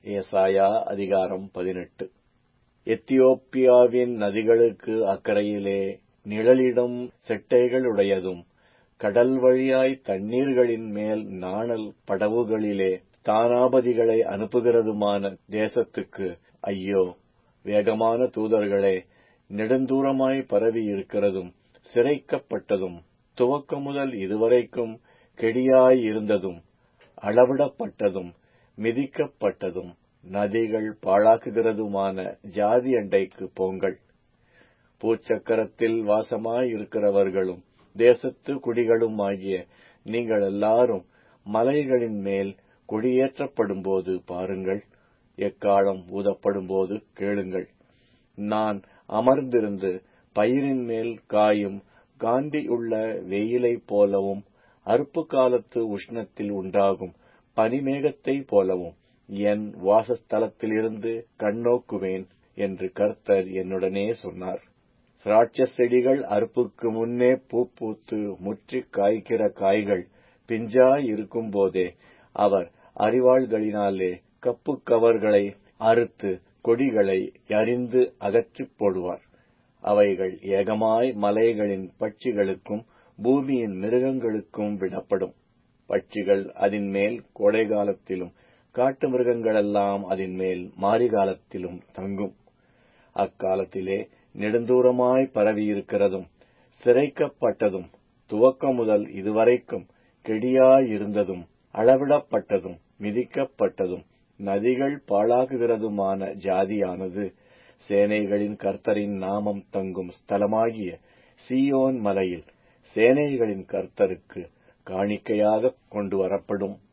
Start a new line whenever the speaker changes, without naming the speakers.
ஏசாயா அதிகாரம் பதினெட்டு எத்தியோப்பியாவின் நதிகளுக்கு அக்கரையிலே நிழலிடும் செட்டைகளுடையதும் கடல் வழியாய் தண்ணீர்களின் மேல் நாணல் படவுகளிலே ஸ்தானாபதிகளை அனுப்புகிறதுமான தேசத்துக்கு ஐயோ வேகமான தூதர்களே நெடுந்தூரமாய் பரவி இருக்கிறதும் சிறைக்கப்பட்டதும் துவக்கம் முதல் இதுவரைக்கும் கெடியாய் இருந்ததும் அளவிடப்பட்டதும் மிதிக்கப்பட்டதும் நதிகள் பாழாக்குகிறதுமான ஜாதி அண்டைக்கு போங்கள் பூச்சக்கரத்தில் வாசமாயிருக்கிறவர்களும் தேசத்து குடிகளும் ஆகிய நீங்கள் எல்லாரும் மலைகளின் மேல் குடியேற்றப்படும்போது பாருங்கள் எக்காலம் ஊதப்படும்போது கேளுங்கள் நான் அமர்ந்திருந்து பயிரின் மேல் காயும் காந்தி உள்ள வெயிலைப் போலவும் அறுப்பு காலத்து உஷ்ணத்தில் உண்டாகும் பனிமேகத்தைப் போலவும் என் வாசஸ்தலத்திலிருந்து கண்ணோக்குவேன் என்று கர்த்தர் என்னுடனே சொன்னார் திராட்சை செடிகள் அறுப்புக்கு முன்னே பூ பூத்து முற்றிக் காய்க்கிற காய்கள் பிஞ்சாய் இருக்கும்போதே அவர் அறிவாள்களினாலே கப்பு கவர்களை அறுத்து கொடிகளை எறிந்து அகற்றிப் போடுவார் அவைகள் ஏகமாய் மலைகளின் பட்சிகளுக்கும் பூமியின் மிருகங்களுக்கும் விடப்படும் பட்சிகள் அதின் மேல் கோடை காலத்திலும் காட்டு மிருகங்களெல்லாம் அதின் மேல் மாரிகாலத்திலும் தங்கும் அக்காலத்திலே நெடுந்தூரமாய் பரவியிருக்கிறதும் சிறைக்கப்பட்டதும் துவக்கம் முதல் இதுவரைக்கும் கெடியாயிருந்ததும் அளவிடப்பட்டதும் மிதிக்கப்பட்டதும் நதிகள் பாழாக்குகிறதுமான ஜாதியானது சேனைகளின் கர்த்தரின் நாமம் தங்கும் ஸ்தலமாகிய சீயோன் மலையில் சேனைகளின் கர்த்தருக்கு காணிக்கையாக கொண்டு வரப்படும்